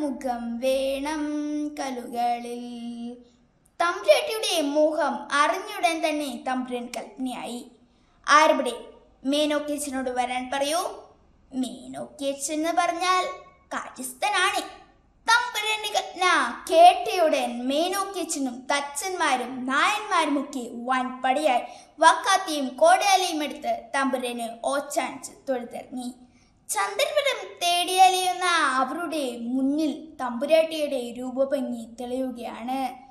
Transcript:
മുഖം വേണം കലുകളിൽ തമ്പുരാട്ടിയുടെ മുഖം അറിഞ്ഞുടൻ തന്നെ തമ്പുരൻ കൽപ്പനയായി ആരുടെ മേനോക്കേച്ചനോട് വരാൻ പറയൂ മേനോക്കേച്ചൻ എന്ന് പറഞ്ഞാൽ കാര്യസ്ഥനാണ് തമ്പുരന്റെ കൽപ്പന കേട്ടയുടൻ മേനോക്കേച്ചനും തച്ചന്മാരും നായന്മാരുമൊക്കെ വൻപടിയായി വക്കാത്തിയും കോടയാലിയും എടുത്ത് തമ്പുരന് ഓച്ചാനിച്ച് തൊഴുതിറങ്ങി ചന്ദ്രപുരം തേടിയലിയുന്ന അവരുടെ മുന്നിൽ തമ്പുരാട്ടിയുടെ രൂപഭംഗി തെളിയുകയാണ്